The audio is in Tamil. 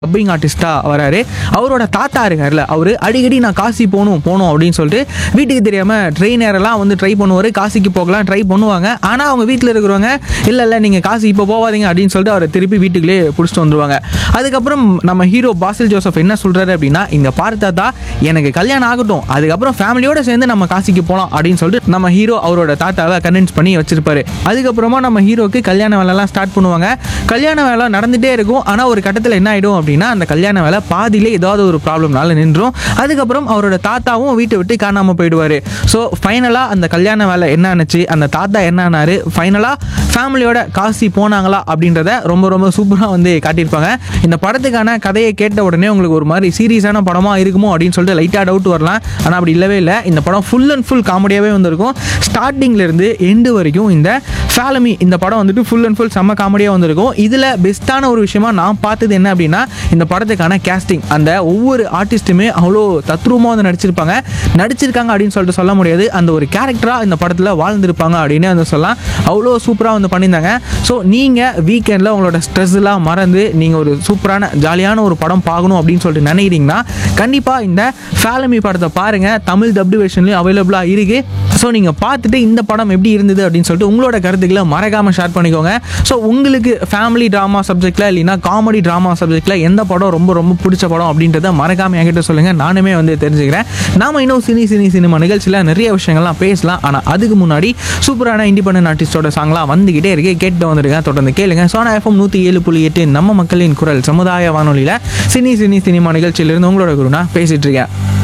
டப்பிங் ஆர்டிஸ்ட்டாக வராரு அவரோட தாத்தா இருக்கார்ல அவர் அடிக்கடி நான் காசி போகணும் போகணும் அப்படின்னு சொல்லிட்டு வீட்டுக்கு தெரியாமல் ட்ரெயின் ஏரெல்லாம் வந்து ட்ரை பண்ணுவார் காசிக்கு போகலாம் ட்ரை பண்ணுவாங்க ஆனால் அவங்க வீட்டில் இருக்கிறவங்க இல்லை இல்லை நீங்கள் காசி இப்போ போகாதீங்க அப்படின்னு சொல்லிட்டு அவரை திருப்பி வீட்டுக்குள்ளே பிடிச்சிட்டு வந்துருவாங்க அதுக்கப்புறம் நம்ம ஹீரோ பாசில் ஜோசப் என்ன சொல்கிறாரு அப்படின்னா இந்த பாரு தாத்தா எனக்கு கல்யாணம் ஆகட்டும் அதுக்கப்புறம் ஃபேமிலியோட சேர்ந்து நம்ம காசிக்கு போகலாம் அப்படின்னு சொல்லிட்டு நம்ம ஹீரோ அவரோட தாத்தாவை கன்வின்ஸ் பண்ணி வச்சிருப்பாரு அதுக்கப்புறமா நம்ம ஹீரோக்கு கல்யாண வேலைலாம் ஸ்டார்ட் பண்ணுவாங்க கல்யாண வேலை நடந்துகிட்டே இருக்கும் ஆனால் ஒரு கட்டத்தில் என்ன ஆகிடும் அப்படின்னா அந்த கல்யாண வேலை பாதியிலே ஏதாவது ஒரு ப்ராப்ளம்னால நின்றும் அதுக்கப்புறம் அவரோட தாத்தாவும் வீட்டை விட்டு காணாமல் போயிடுவார் ஸோ ஃபைனலாக அந்த கல்யாண வேலை என்ன ஆனுச்சு அந்த தாத்தா என்ன ஆனாரு ஃபைனலாக ஃபேமிலியோட காசி போனாங்களா அப்படின்றத ரொம்ப ரொம்ப சூப்பராக வந்து காட்டியிருப்பாங்க இந்த படத்துக்கான கதையை கேட்ட உடனே உங்களுக்கு ஒரு மாதிரி சீரியஸான படமாக இருக்குமோ அப்படின்னு சொல்லிட்டு லைட்டாக டவுட் வரலாம் ஆனால் அப்படி இல்லவே இல்லை இந்த படம் ஃபுல் அண்ட் ஃபுல் காமெடியாகவே வந்திருக்கும் ஸ்டார்டிங்லேருந்து எண்டு வரைக்கும் இந்த ஃபேலமி இந்த படம் வந்துட்டு ஃபுல் அண்ட் ஃபுல் செம்ம காமெடியாக வந்திருக்கும் இதில் பெஸ்ட்டான ஒரு விஷயமா நான் பார்த்தது என்ன அப்படின்னா இந்த படத்துக்கான கேஸ்டிங் அந்த ஒவ்வொரு ஆர்டிஸ்ட்டுமே அவ்வளோ தத்ரூபமாக வந்து நடிச்சிருப்பாங்க நடிச்சிருக்காங்க அப்படின்னு சொல்லிட்டு சொல்ல முடியாது அந்த ஒரு கேரக்டராக இந்த படத்தில் வாழ்ந்திருப்பாங்க அப்படின்னு வந்து சொல்லலாம் அவ்வளோ சூப்பராக வந்து பண்ணியிருந்தாங்க ஸோ நீங்கள் வீக்கெண்டில் உங்களோட ஸ்ட்ரெஸ்லாம் மறந்து நீங்கள் ஒரு சூப்பரான ஜாலியான ஒரு படம் பார்க்கணும் அப்படின்னு சொல்லிட்டு நினைக்கிறீங்கன்னா கண்டிப்பாக இந்த ஃபேலமி படத்தை பாருங்கள் தமிழ் டப்டு வெர்ஷன்லையும் அவைலபிளாக இருக்குது ஸோ நீங்கள் பார்த்துட்டு இந்த படம் எப்படி இருந்தது அப்படின்னு சொல்லிட்டு உங்களோட கருத்துக்களை மறக்காமல் ஷேர் பண்ணிக்கோங்க ஸோ உங்களுக்கு ஃபேமிலி ட்ராமா சப்ஜெக்டில் இல்லைன்னா காமெடி ட்ராமா சப்ஜெக்டில் எந்த படம் ரொம்ப ரொம்ப பிடிச்ச படம் அப்படின்றத மறக்காமல் என்கிட்ட சொல்லுங்கள் நானுமே வந்து தெரிஞ்சுக்கிறேன் நாம இன்னும் சினி சினி சினிமா நிகழ்ச்சியில் நிறைய விஷயங்கள்லாம் பேசலாம் ஆனால் அதுக்கு முன்னாடி சூப்பரான இண்டிபெண்டன்ட் ஆர்டிஸ்டோட சாங்லாம் வந்துக்கிட்டே இருக்கு கேட்டு வந்துருக்கேன் தொடர்ந்து கேளுங்க சோனா எஃப்எம் நூற்றி ஏழு புள்ளி எட்டு நம்ம மக்களின் குரல் சமுதாய வானொலியில் சினி சினி சினிமா நிகழ்ச்சியிலிருந்து உங்களோட குருனா பேசிட்டு இருக்கேன்